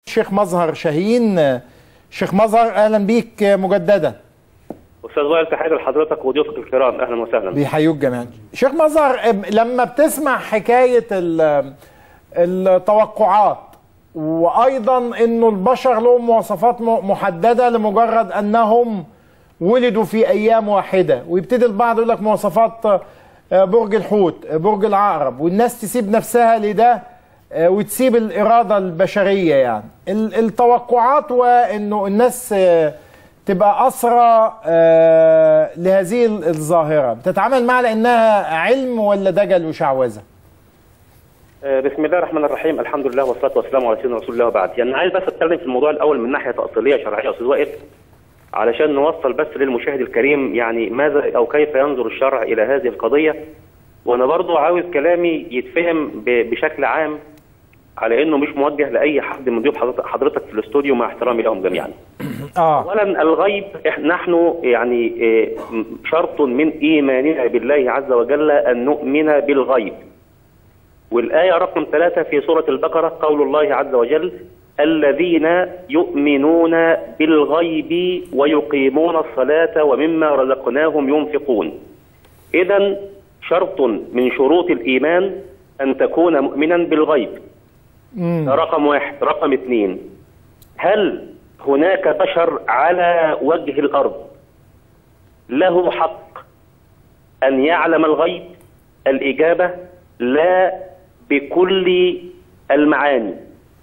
شيخ مظهر شاهين شيخ مظهر اهلا بيك مجددا استاذ وائل تحيه لحضرتك وضيوفك الكرام اهلا وسهلا بيحيوك جميعا شيخ مظهر لما بتسمع حكايه ال- التوقعات وايضا انه البشر لهم مواصفات م- محدده لمجرد انهم ولدوا في ايام واحده ويبتدي البعض يقول لك مواصفات آه، برج الحوت آه، برج العقرب والناس تسيب نفسها لده آه، وتسيب الاراده البشريه يعني ال- التوقعات وانه الناس آه، تبقى اسرى آه، لهذه الظاهره بتتعامل معها لانها علم ولا دجل وشعوذه آه، بسم الله الرحمن الرحيم الحمد لله والصلاه والسلام على سيدنا رسول الله وبعد يعني عايز بس اتكلم في الموضوع الاول من ناحيه تاصيليه شرعيه يا استاذ وائل علشان نوصل بس للمشاهد الكريم يعني ماذا او كيف ينظر الشرع الى هذه القضيه وانا برضو عاوز كلامي يتفهم ب- بشكل عام على انه مش موجه لاي حد من ضيوف حضرتك- حضرتك في الاستوديو مع احترامي لهم جميعا اه اولا الغيب إح- نحن يعني آه، م- شرط من ايماننا بالله عز وجل ان نؤمن بالغيب والايه رقم ثلاثه في سوره البقره قول الله عز وجل الذين يؤمنون بالغيب ويقيمون الصلاه ومما رزقناهم ينفقون اذا شرط من شروط الايمان ان تكون مؤمنا بالغيب ده رقم واحد رقم اثنين هل هناك بشر على وجه الارض له حق ان يعلم الغيب الاجابه لا بكل المعاني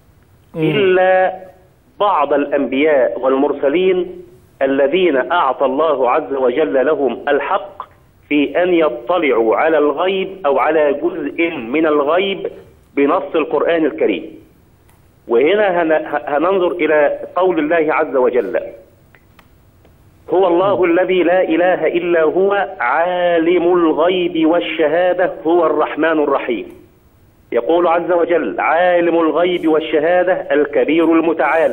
الا بعض الانبياء والمرسلين الذين اعطى الله عز وجل لهم الحق في ان يطلعوا على الغيب او على جزء من الغيب بنص القران الكريم وهنا هن- هننظر إلى قول الله عز وجل هو الله الذي لا إله إلا هو عالم الغيب والشهادة هو الرحمن الرحيم يقول عز وجل عالم الغيب والشهادة الكبير المتعال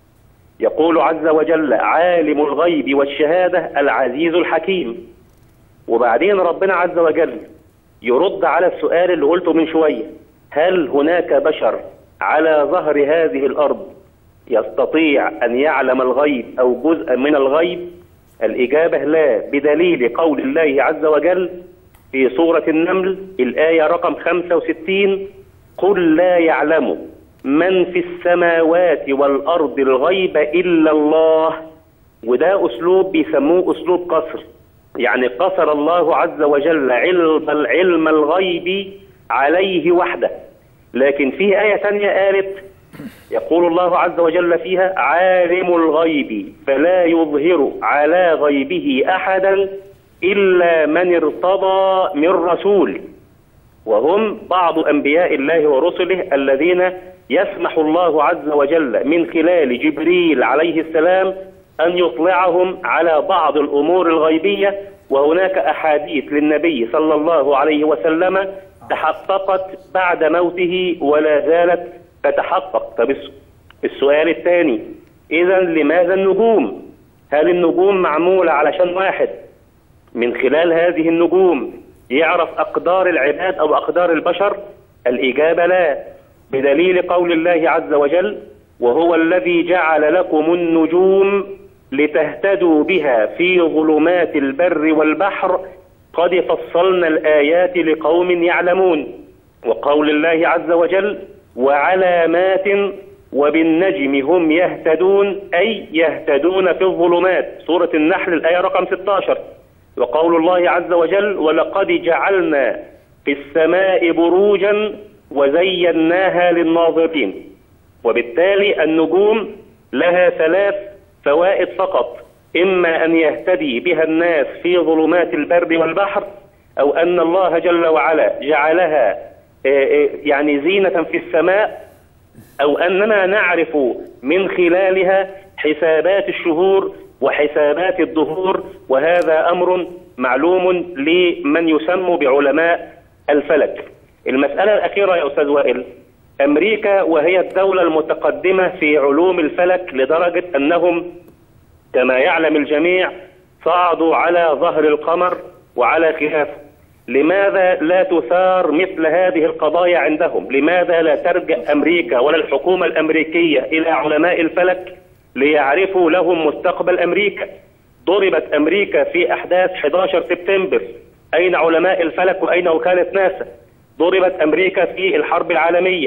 يقول عز وجل عالم الغيب والشهادة العزيز الحكيم وبعدين ربنا عز وجل يرد على السؤال اللي قلته من شوية هل هناك بشر على ظهر هذه الأرض يستطيع أن يعلم الغيب أو جزءا من الغيب الإجابة لا بدليل قول الله عز وجل في سورة النمل الآية رقم 65 قل لا يعلم من في السماوات والأرض الغيب إلا الله وده أسلوب بيسموه أسلوب قصر يعني قصر الله عز وجل علم العلم الغيب عليه وحده لكن في آية ثانية قالت يقول الله عز وجل فيها عالم الغيب فلا يظهر على غيبه أحدا إلا من ارتضى من رسول وهم بعض أنبياء الله ورسله الذين يسمح الله عز وجل من خلال جبريل عليه السلام أن يطلعهم على بعض الأمور الغيبية وهناك أحاديث للنبي صلى الله عليه وسلم تحققت بعد موته ولا زالت تتحقق طب الس- السؤال الثاني إذا لماذا النجوم؟ هل النجوم معمولة علشان واحد من خلال هذه النجوم يعرف أقدار العباد أو أقدار البشر الإجابة لا بدليل قول الله عز وجل وهو الذي جعل لكم النجوم لتهتدوا بها في ظلمات البر والبحر قد فصلنا الآيات لقوم يعلمون وقول الله عز وجل وعلامات وبالنجم هم يهتدون أي يهتدون في الظلمات سورة النحل الآية رقم 16 وقول الله عز وجل ولقد جعلنا في السماء بروجا وزيناها للناظرين وبالتالي النجوم لها ثلاث فوائد فقط إما أن يهتدي بها الناس في ظلمات البر والبحر أو أن الله جل وعلا جعلها آه، آه، يعني زينة في السماء أو أننا نعرف من خلالها حسابات الشهور وحسابات الدهور وهذا أمر معلوم لمن يسمى بعلماء الفلك المسألة الأخيرة يا أستاذ وائل أمريكا وهي الدولة المتقدمة في علوم الفلك لدرجة أنهم كما يعلم الجميع صعدوا على ظهر القمر وعلى خلافه لماذا لا تثار مثل هذه القضايا عندهم لماذا لا ترجع أمريكا ولا الحكومة الأمريكية إلى علماء الفلك ليعرفوا لهم مستقبل أمريكا ضربت أمريكا في أحداث 11 سبتمبر أين علماء الفلك وأين وكالة ناسا ضربت أمريكا في الحرب العالمية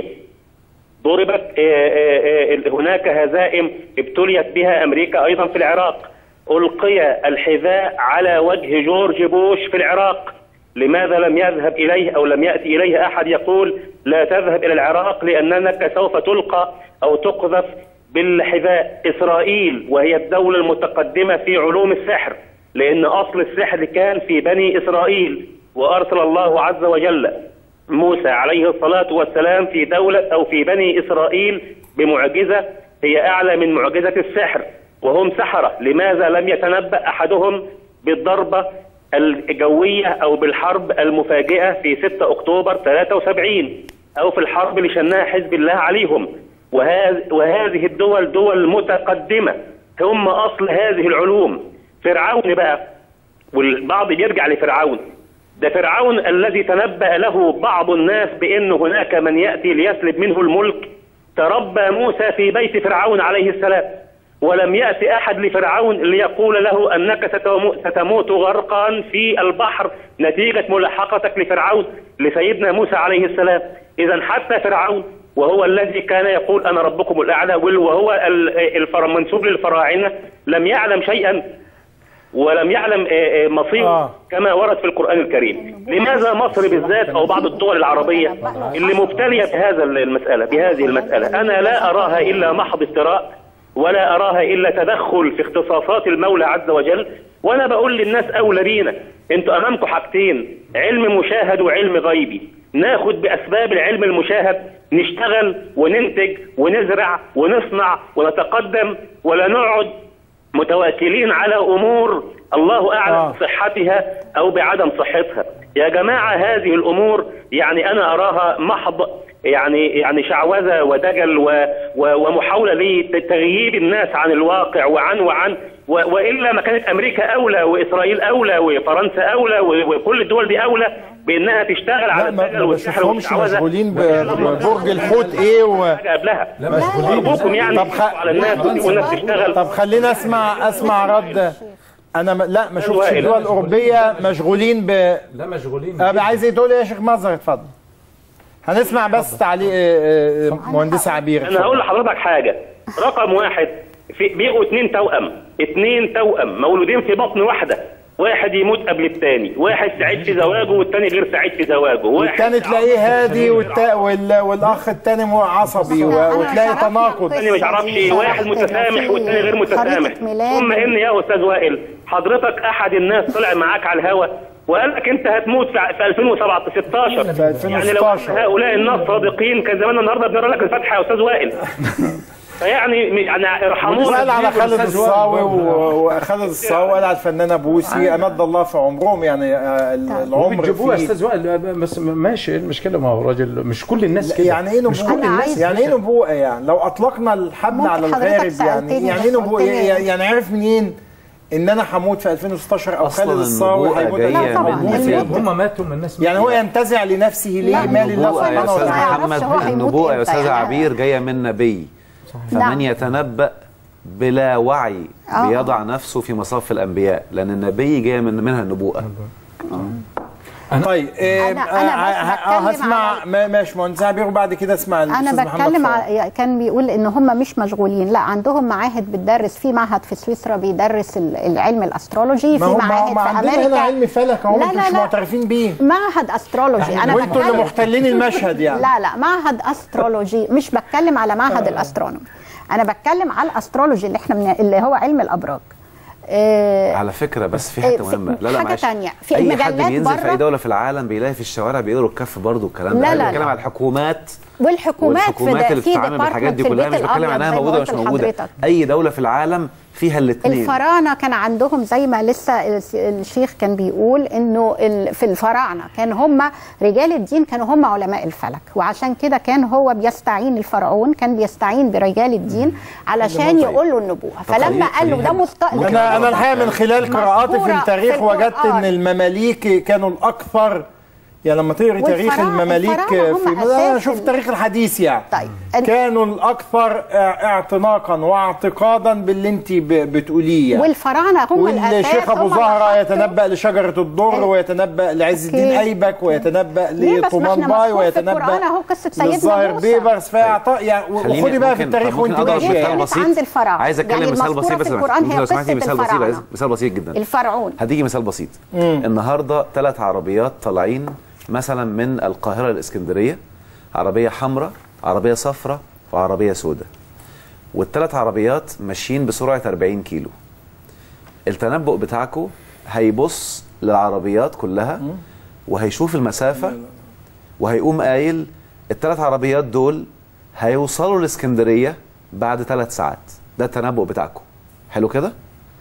ضربت آه، آه، آه، هناك هزائم ابتليت بها أمريكا أيضا في العراق ألقي الحذاء على وجه جورج بوش في العراق لماذا لم يذهب إليه أو لم يأتي إليه أحد يقول لا تذهب إلى العراق لأنك سوف تلقى أو تقذف بالحذاء إسرائيل وهي الدولة المتقدمة في علوم السحر لأن أصل السحر كان في بني إسرائيل وأرسل الله عز وجل موسى عليه الصلاة والسلام في دولة أو في بني إسرائيل بمعجزة هي أعلى من معجزة السحر وهم سحرة لماذا لم يتنبأ أحدهم بالضربة الجوية أو بالحرب المفاجئة في 6 أكتوبر 73 أو في الحرب اللي شنها حزب الله عليهم وهذ- وهذه الدول دول متقدمة هم أصل هذه العلوم فرعون بقى والبعض بيرجع لفرعون ده فرعون الذي تنبأ له بعض الناس بأن هناك من يأتي ليسلب منه الملك تربى موسى في بيت فرعون عليه السلام ولم يأتي أحد لفرعون ليقول له أنك ستمو- ستموت غرقا في البحر نتيجة ملاحقتك لفرعون لسيدنا موسى عليه السلام إذا حتى فرعون وهو الذي كان يقول أنا ربكم الأعلى وهو ال- الفر- المنسوب للفراعنة لم يعلم شيئا ولم يعلم آه، آه، مصيره آه. كما ورد في القرآن الكريم لماذا مصر بالذات أو بعض الدول العربية اللي مبتلية بهذا المسألة بهذه المسألة أنا لا أراها إلا محض افتراء ولا أراها إلا تدخل في اختصاصات المولى عز وجل وأنا بقول للناس أولى بينا أنتوا أمامكم حاجتين علم مشاهد وعلم غيبي ناخد بأسباب العلم المشاهد نشتغل وننتج ونزرع ونصنع ونتقدم ولا نقعد متواكلين على امور الله اعلم آه. بصحتها او بعدم صحتها يا جماعه هذه الامور يعني انا اراها محض يعني يعني شعوذه ودجل و و ومحاوله لتغييب الناس عن الواقع وعن وعن و والا ما كانت امريكا اولى واسرائيل اولى وفرنسا اولى و- وكل الدول دي اولى بانها تشتغل على لا ما, الدجل ما والسحر بشوفهمش والشعوذه مشغولين ب- ببرج الحوت ايه و... حاجه قبلها لا مشغولين ارجوكم يعني طب خ- على الناس والناس تشتغل طب خلينا اسمع اسمع رد انا م... لا ما شفتش وائل. الدول الاوروبيه مشغولين ب لا مشغولين أه عايز ايه تقول إيه يا شيخ مظهر اتفضل هنسمع بس تعليق آه، آه، مهندسه عبير انا هقول لحضرتك حاجه رقم واحد في بيبقوا اتنين توأم اتنين توأم مولودين في بطن واحده واحد يموت قبل الثاني واحد سعيد في زواجه والثاني غير سعيد في زواجه واحد والتاني تلاقيه هادي والتا... وال... والاخ التاني مو عصبي و... وتلاقي تناقض الثاني مش عارفش ايه واحد متسامح والثاني غير متسامح خريطة ميلاد. ثم ان يا استاذ وائل حضرتك احد الناس طلع معاك على الهوا وقال لك انت هتموت في في 2016 في 2016. يعني لو كان هؤلاء الناس صادقين كان زماننا النهارده بنقرا لك الفاتحه يا استاذ وائل فيعني يعني ارحمونا وقال على خالد والأستاذ الصاوي وائل برضه. و- وخالد الصاوي قال على الفنانه بوسي امد الله في عمرهم يعني آه، العمر بتجيبوه يا فيه استاذ وائل بس ماشي ايه المشكله ما هو راجل مش كل الناس كده يعني ايه مش كل نبوءه؟ الناس يعني ايه نبوءه يعني لو اطلقنا الحبل ممكن على حضرتك الغارب يعني سألتني يعني ايه بس نبوءه؟ قلت لي- يعني يعني عرف منين ان انا هموت في 2016 او أصلاً خالد الصاوي النبوءة هيموت جاية لا طبعا من هيموت النبوءة. إمتى؟ هم ماتوا من الناس يعني هو ينتزع لنفسه ليه لا، مال الله النبوءة يا سبحانه استاذ ما وتعالى يعرفش محمد هو هيموت النبوءة يا إمتى استاذ يعني. عبير جايه من نبي فمن نعم. يتنبأ بلا وعي آه. بيضع نفسه في مصاف الانبياء لان النبي جاي من منها النبوءه طيب آه، أنا- آه، أنا بس آه، بتكلم هسمع على- ما- ماشي مهندس عبير وبعد كده اسمع انا الاستاذ محمد بتكلم فاضل. على كان بيقول ان هم مش مشغولين لا عندهم معاهد بتدرس في معهد في سويسرا بيدرس ال- العلم الاسترولوجي ما في هو ما هو معاهد ما في عندنا امريكا هنا علم فلك اهو لا انتوا لا مش لا معترفين بيه معهد استرولوجي انا وانتوا اللي بتكلم محتلين المشهد يعني لا لا معهد استرولوجي مش بتكلم على معهد الاسترونومي انا بتكلم على الاسترولوجي اللي احنا من اللي هو علم الابراج آه، على فكره بس في إيه، حته في- مهمه لا لا حاجة معلش تانية، في اي حد المجلات بينزل في بره- اي دوله في العالم بيلاقي في الشوارع بيقروا الكف برضه الكلام لا، ده لا، بيتكلم لا. على الحكومات والحكومات في والحكومات ده- اللي في بتتعامل بالحاجات دي department في كلها البيت مش بتكلم الأبيض عنها زي ما موجوده قلت مش موجوده لحضرتك. اي دوله في العالم فيها الاثنين الفراعنه كان عندهم زي ما لسه الس- الشيخ كان بيقول انه ال- في الفراعنه كان هم رجال الدين كانوا هم علماء الفلك وعشان كده كان هو بيستعين الفرعون كان بيستعين برجال الدين علشان يقول له النبوه فلما قال له ده مستقبل انا انا الحقيقه من خلال قراءاتي في مذكورة التاريخ في وجدت ان القرآن. المماليك كانوا الاكثر يعني لما تقري تاريخ والفراعنة- المماليك الفراعنة في هم انا أساس شوف ال- التاريخ الحديث يعني طيب. ال- كانوا الاكثر اعتناقا واعتقادا باللي انت ب- بتقوليه يعني. والفراعنه هم الاساس والشيخ ابو هم اللي زهره حطوا- يتنبأ لشجره الضر ويتنبأ لعز الدين أوكي. ايبك ويتنبأ ليه بس ما احنا لطومان باي مذكور في ويتنبأ القرآن أهو قصة سيدنا للظاهر موسى. بيبرس فاعطى يعني خليني- وخدي بقى في ممكن- التاريخ ممكن وانت أضرب ماشيه مثال يعني. كانت بسيط عند الفراعنة. عايز اتكلم يعني مثال المذكورة بسيط في بس القرآن هي لو سمحتي قصة مثال بسيط الفراعنة. مثال بسيط جدا الفرعون هديجي مثال بسيط النهارده ثلاث عربيات طالعين مثلا من القاهره الاسكندريه عربيه حمراء عربيه صفراء وعربيه سوداء والثلاث عربيات ماشيين بسرعه 40 كيلو التنبؤ بتاعكم هيبص للعربيات كلها وهيشوف المسافه وهيقوم قايل الثلاث عربيات دول هيوصلوا الاسكندريه بعد ثلاث ساعات ده التنبؤ بتاعكم حلو كده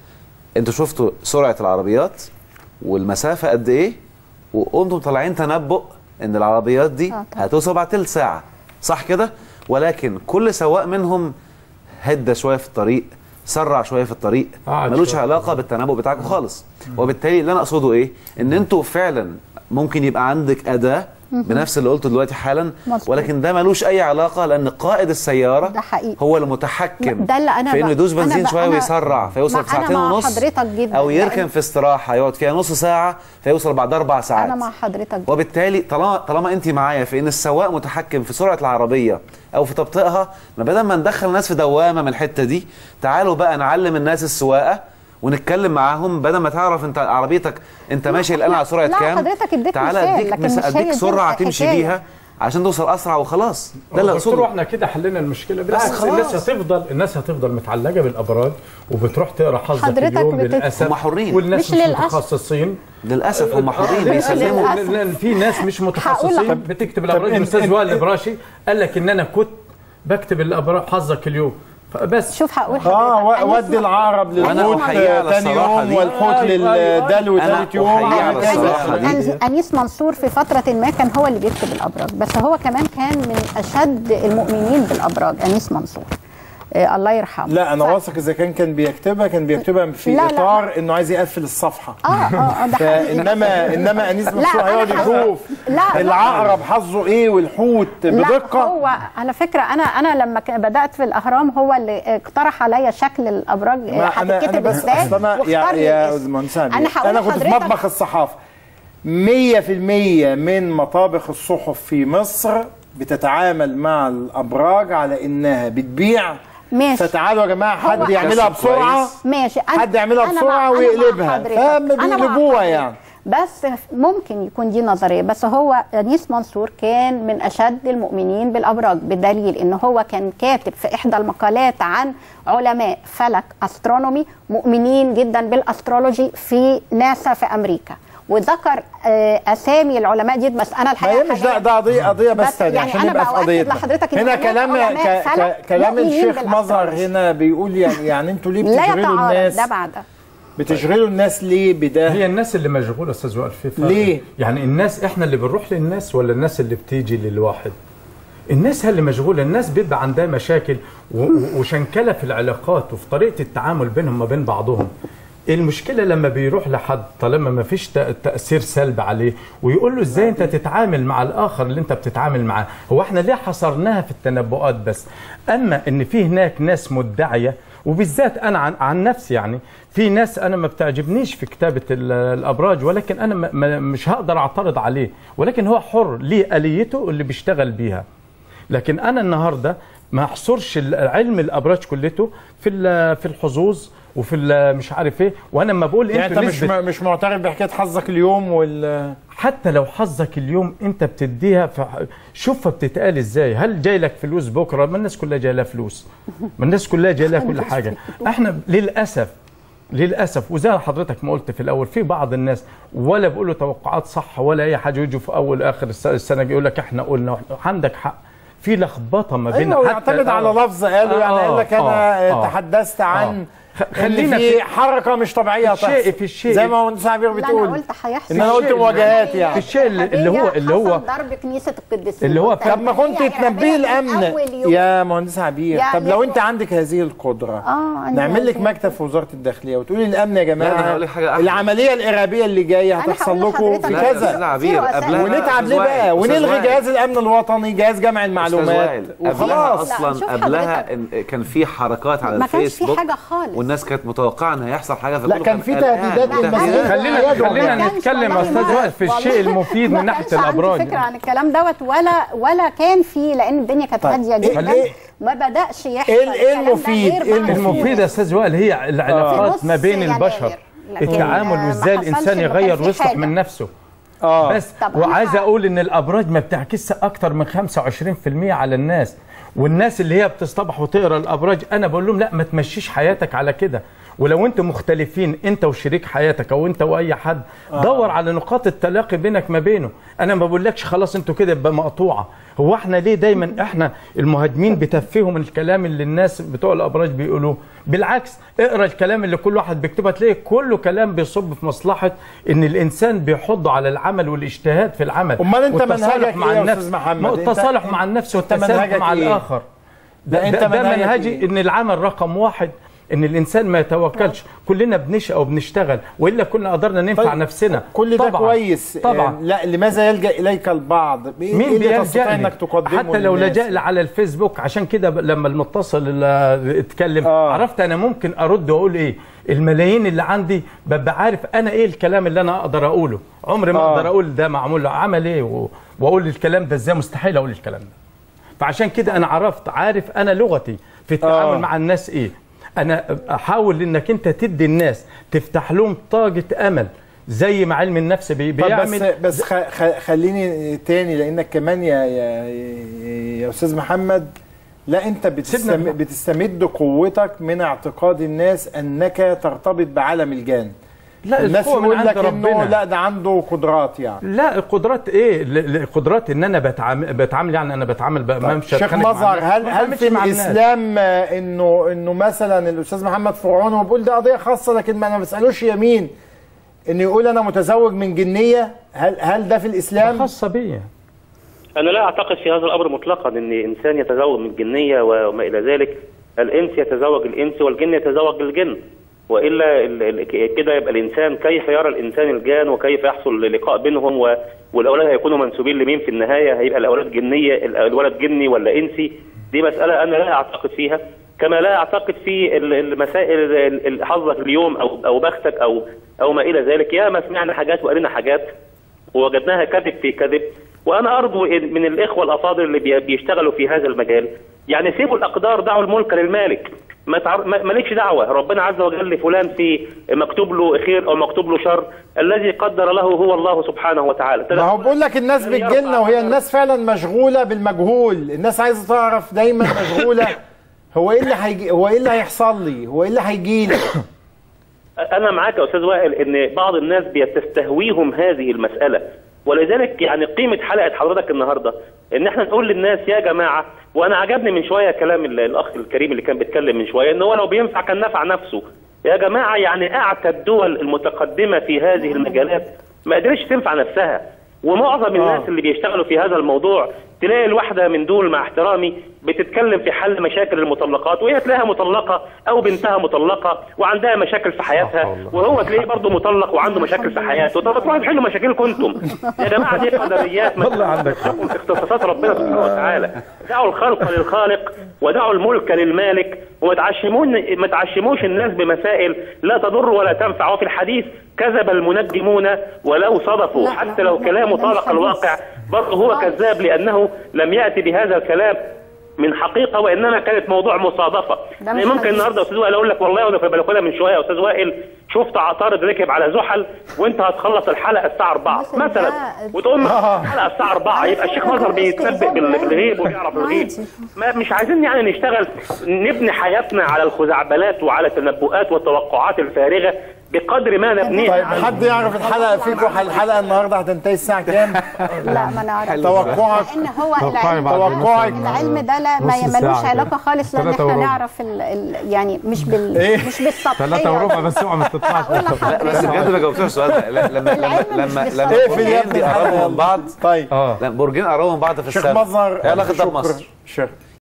انتوا شفتوا سرعه العربيات والمسافه قد ايه وقمتوا طالعين تنبؤ ان العربيات دي آه طبعا. هتوصل بعد تلت ساعه صح كده ولكن كل سواق منهم هدى شويه في الطريق سرع شويه في الطريق قعد ملوش شوية. علاقه بالتنبؤ بتاعكم خالص وبالتالي اللي انا اقصده ايه ان انتوا فعلا ممكن يبقى عندك اداه بنفس اللي قلته دلوقتي حالا مظبوط. ولكن ده ملوش اي علاقه لان قائد السياره ده حقيقي. هو المتحكم ده اللي أنا في انه بقى- يدوس أنا بنزين بقى- شويه أنا- ويسرع فيوصل ما في أنا ساعتين مع ونص حضرتك جدا، او يركن لأن- في استراحه يقعد فيها نص ساعه فيوصل بعد اربع ساعات انا مع حضرتك جدا. وبالتالي طالما طالما انت معايا في ان السواق متحكم في سرعه العربيه او في تبطئها ما بدل ما ندخل الناس في دوامه من الحته دي تعالوا بقى نعلم الناس السواقه ونتكلم معاهم بدل ما تعرف انت عربيتك انت ماشي الان على سرعه لا، كام حضرتك اديت تعالى مثال، اديك لكن مس- مش هي اديك دي سرعه تمشي الحكاية. بيها عشان توصل اسرع وخلاص ده اللي دكتور اقصده واحنا كده حلينا المشكله بالعكس خلاص. الناس هتفضل الناس هتفضل متعلقه بالابراج وبتروح تقرا حظك حضرتك اليوم بتت- للاسف هم حرين. والناس مش مش, للأسف. متخصصين للاسف هم حرين للأسف. بيسلموا للأسف. لان في ناس مش متخصصين لك- بتكتب طب الابراج انت- الاستاذ انت- وائل الابراشي قال لك ان انا كنت بكتب الابراج حظك اليوم فبس شوف هقول اه حضرتك، و- أنيس ودي العقرب وأنا للحوت أحييه على تاني الصراحة يوم دي. والحوت أيوة، أيوة. للدلو أنا ثالث يوم أحييه على وهكذا. الصراحة دي. أنيس- انيس منصور في فتره ما كان هو اللي بيكتب الابراج بس هو كمان كان من اشد المؤمنين بالابراج انيس منصور آه الله يرحمه لا انا ف- واثق اذا كان كان بيكتبها كان بيكتبها في لا، لا. اطار انه عايز يقفل الصفحه اه اه اه ده حقيقي. فانما انما انيس لا، منصور أنا هيقعد حاسة- يشوف لا، لا. العقرب حظه ايه والحوت لا بدقه هو على فكره انا انا لما ك- بدات في الاهرام هو اللي اقترح عليا شكل الابراج آه، ما انا انا هتتكتب بس ازاي أصل انا يا واختار لي يا الاسم. استاذ منسان انا هقول انا كنت في لحضرتك- مطبخ الصحافه 100% من مطابخ الصحف في مصر بتتعامل مع الابراج على انها بتبيع ماشي. فتعالوا يا جماعه هو حد يعملها كويس. بسرعه ماشي أنا حد يعملها أنا بسرعة مع- أنا مع ويقلبها. حضرتك. فما أنا مع بيقلبوها حضرتك. يعني. بس ممكن يكون دي نظريه بس هو انيس منصور كان من اشد المؤمنين بالابراج بدليل ان هو كان كاتب في احدى المقالات عن علماء فلك استرونومي مؤمنين جدا بالاسترولوجي في ناسا في امريكا وذكر آه، اسامي العلماء دي بس انا ما الحقيقه هي مش ده ده قضيه قضيه بس بس تانية يعني عشان أنا نبقى في بأؤكد قضيتنا لحضرتك إن هنا هناك كلام علماء ك- فلك ك- كلام مؤمنين الشيخ مظهر بالأسترولوجي. هنا بيقول يعني يعني انتوا ليه لا بتشغلوا يتعارض الناس ده بعد ده بتشغلوا الناس ليه بده هي الناس اللي مشغوله استاذ وائل في فرق. ليه؟ يعني الناس احنا اللي بنروح للناس ولا الناس اللي بتيجي للواحد الناس هي اللي مشغوله الناس بيبقى عندها مشاكل و- و- وشنكله في العلاقات وفي طريقه التعامل بينهم ما بين بعضهم المشكله لما بيروح لحد طالما ما فيش تأ- تاثير سلبي عليه ويقول له ازاي انت تتعامل مع الاخر اللي انت بتتعامل معاه هو احنا ليه حصرناها في التنبؤات بس اما ان في هناك ناس مدعيه وبالذات انا عن, عن نفسي يعني في ناس انا ما بتعجبنيش في كتابه ال- الابراج ولكن انا ما- ما مش هقدر اعترض عليه ولكن هو حر ليه اليته اللي بيشتغل بيها لكن انا النهارده ما احصرش ال- علم الابراج كلته في ال- في الحظوظ وفي ال- مش عارف ايه وانا لما بقول يعني انت انتوا مش نسبة م- مش معترف بحكايه حظك اليوم وال حتى لو حظك اليوم انت بتديها ف... شوفها بتتقال ازاي هل جاي لك فلوس بكره ما الناس كلها جاي لها فلوس ما الناس كلها جاي لها كل حاجه احنا للاسف للاسف وزي ما حضرتك ما قلت في الاول في بعض الناس ولا بيقولوا توقعات صح ولا اي حاجه يجوا في اول اخر الس- السنه يقول لك احنا قلنا وإحنا- عندك حق في لخبطه ما بين ايوه يعتمد على لفظ قاله يعني آه، قال لك انا آه، آه. تحدثت عن خ- خلينا خلينا في في- حركه مش طبيعيه في الشيء- هتحصل. في الشيء- زي ما مهندس عبير لا انا بتقول قلت هيحصل ان انا قلت الشيء- مواجهات يعني الشيء اللي- اللي هو- اللي هو- حصل ضرب كنيسه القديسين اللي هو قلت طب ما كنت هي تنبيه إرهابية من الامن أول يوم. يا مهندس عبير يعني طب لو هو- انت عندك هذه القدره آه، أنا نعمل لك عارفة. مكتب في وزاره الداخليه وتقولي للامن يا لا، أنا جماعه هقول لك حاجة أحلى. العمليه الارهابيه اللي جايه أنا هتحصل هقول لكم لحضرتك في لا، في يا كذا أستاذ عبير رؤساء. قبلها ونتعب أستاذ ليه بقى وائل، أستاذ ونلغي وائل. جهاز الامن الوطني جهاز جمع استاذ المعلومات وائل قبلها وخلاص لا، اصلا شوف قبلها حضرتك. إن كان في حركات على ما كانش في الفيسبوك حاجة خالص. والناس كانت متوقعه ان هيحصل حاجه لا، فكله كان في قلقان تهديدات وتهديدات. للمسؤولين. خلينا عيادهم. خلينا ما كانش نتكلم يا والله استاذ ما- وائل في والله الشيء المفيد من ما ناحيه كانش عندي الابراج فكره عن الكلام دوت ولا ولا كان في لان الدنيا كانت طيب، هاديه إيه- جدا إيه- ما بداش يحصل إيه- إيه الكلام ده المفيد؟ غير إيه بعد المفيد يا استاذ وائل هي العلاقات في ما نص بين يناير. البشر لكن التعامل ما وازاي حصلش الانسان إنه كان يغير في ويصلح حاجة. من نفسه اه بس طب وعايز أنا- اقول ان الابراج ما بتعكسش اكتر من 25% على الناس والناس اللي هي بتصطبح وتقرا الابراج انا بقول لهم لا ما تمشيش حياتك على كده ولو انتم مختلفين انت وشريك حياتك او انت واي حد دور على نقاط التلاقي بينك ما بينه انا ما بقولكش خلاص انتوا كده يبقى مقطوعه هو احنا ليه دايما احنا المهاجمين بتفهموا من الكلام اللي الناس بتوع الابراج بيقولوه بالعكس اقرا الكلام اللي كل واحد بيكتبه تلاقي كله كلام بيصب في مصلحه ان الانسان بيحض على العمل والاجتهاد في العمل أمال أنت والتصالح منهجك مع إيه يا النفس أستاذ محمد؟ ما هو أنت- التصالح مع النفس أنت والتسامح منهجك مع إيه؟ الاخر ده ده, أنت ده, ده منهجك منهجي إيه؟ ان العمل رقم واحد ان الانسان ما يتوكلش كلنا بنشقى وبنشتغل والا كنا قدرنا ننفع طيب، نفسنا كل ده طبعا كويس طبعا آه، لا لماذا يلجا اليك البعض إيه مين اللي تستطيع بيلجأ انك تقدمه حتى لو للناس؟ لجأ لي على الفيسبوك عشان كده ب- لما المتصل اللي اتكلم آه. عرفت انا ممكن ارد واقول ايه الملايين اللي عندي ببقى عارف انا ايه الكلام اللي انا اقدر اقوله عمري ما آه. اقدر اقول ده معمول له عمل ايه و- واقول الكلام ده ازاي مستحيل اقول الكلام ده فعشان كده انا عرفت عارف انا لغتي في التعامل آه. مع الناس ايه انا احاول انك انت تدي الناس تفتح لهم طاقه امل زي ما علم النفس بي طب بس بيعمل بس خ- خ- خليني تاني لانك كمان يا يا يا استاذ محمد لا انت بتستم سيبنا. بتستمد قوتك من اعتقاد الناس انك ترتبط بعالم الجان لا الناس القوة من يقول عند لك انه ربنا. لا ده عنده قدرات يعني لا قدرات ايه ل- ل- قدرات ان انا بتعامل بتعامل يعني انا بتعامل بقى ما مش شيخ هتخانق مع مظهر الناس، هل ما هل بتعاملش في مع الناس. الاسلام آه، انه انه مثلا الاستاذ محمد فرعون هو بيقول دي قضيه خاصه لكن ما انا ما بسالوش يمين انه يقول انا متزوج من جنيه هل هل ده في الاسلام؟ خاصة بيا أنا لا أعتقد في هذا الأمر مطلقا أن إنسان يتزوج من جنية وما إلى ذلك الإنس يتزوج الإنس والجن يتزوج الجن وإلا ال- ال- كده يبقى الإنسان كيف يرى الإنسان الجان وكيف يحصل لقاء بينهم و- والأولاد هيكونوا منسوبين لمين في النهاية هيبقى الأولاد جنية ال- الولد جني ولا إنسي دي مسألة أنا لا أعتقد فيها كما لا أعتقد في ال- المسائل ال- ال- حظك اليوم أو أو بختك أو أو ما إلى ذلك يا ما سمعنا حاجات وقرينا حاجات ووجدناها كذب في كذب وانا ارجو إن- من الاخوه الافاضل اللي بي- بيشتغلوا في هذا المجال يعني سيبوا الاقدار دعوا الملك للمالك ما تعر... ما- مالكش دعوه ربنا عز وجل فلان في مكتوب له خير او مكتوب له شر الذي قدر له هو الله سبحانه وتعالى ما هو بقول لك الناس بتجيلنا وهي الناس فعلا مشغوله بالمجهول الناس عايزه تعرف دايما مشغوله هو ايه اللي هيجي هو ايه اللي هيحصل لي هو ايه اللي هيجي لي انا معاك يا استاذ وائل ان بعض الناس بتستهويهم هذه المساله ولذلك يعني قيمه حلقه حضرتك النهارده ان احنا نقول للناس يا جماعه وانا عجبني من شويه كلام ال- الاخ الكريم اللي كان بيتكلم من شويه ان هو لو بينفع كان نفع نفسه يا جماعه يعني اعتى الدول المتقدمه في هذه المجالات ما قدرتش تنفع نفسها ومعظم الناس اللي بيشتغلوا في هذا الموضوع تلاقي الواحده من دول مع احترامي بتتكلم في حل مشاكل المطلقات وهي تلاقيها مطلقه او بنتها مطلقه وعندها مشاكل في حياتها وهو تلاقيه برضه مطلق وعنده مشاكل في حياته طب تروحوا تحلوا مشاكلكم انتم يا جماعه دي قدريات ما والله عندك حق. تكون في اختصاصات ربنا سبحانه وتعالى دعوا الخلق للخالق ودعوا الملك للمالك وما تعشمون ما تعشموش الناس بمسائل لا تضر ولا تنفع وفي الحديث كذب المنجمون ولو صدفوا حتى لو كلامه طابق الواقع برضه هو كذاب لانه لم ياتي بهذا الكلام من حقيقه وانما كانت موضوع مصادفه ده يعني مش ممكن حديث. النهارده يا استاذ وائل اقول لك والله وانا في البلكونه من شويه يا استاذ وائل شفت عطارد ركب على زحل وانت هتخلص الحلقه الساعه 4 مثلا مثلا ده- وتقوم الحلقه الساعه 4 يبقى الشيخ مظهر بيتنبئ بال- بالغيب وبيعرف الغيب ما مش عايزين يعني نشتغل نبني حياتنا على الخزعبلات وعلى التنبؤات والتوقعات الفارغه بقدر ما نبنيه طيب حد يعرف الحلقه فيكم الحلقه النهارده هتنتهي الساعه كام؟ لا ما نعرف توقعك لان هو توقعي العلم بعد توقعك. العلم ده لا ما نص ساعة ملوش كده. علاقه خالص لان ثلاثة احنا وربع. نعرف ال ال يعني مش بال إيه؟ مش بالسطحيه ثلاثة وربع بس اوعى ما تطلعش هقول لا بس لحضرتك بجد ما جاوبتوش السؤال ده لا، لما لما العلم مش لما بالظبط. لما اقفل يا ابني برجين الحلقة قربوا يلا. من بعض طيب اه لا برجين قربوا من بعض في شيخ السماء مظهر ايه علاقه ده شكرا. بمصر؟ شكرا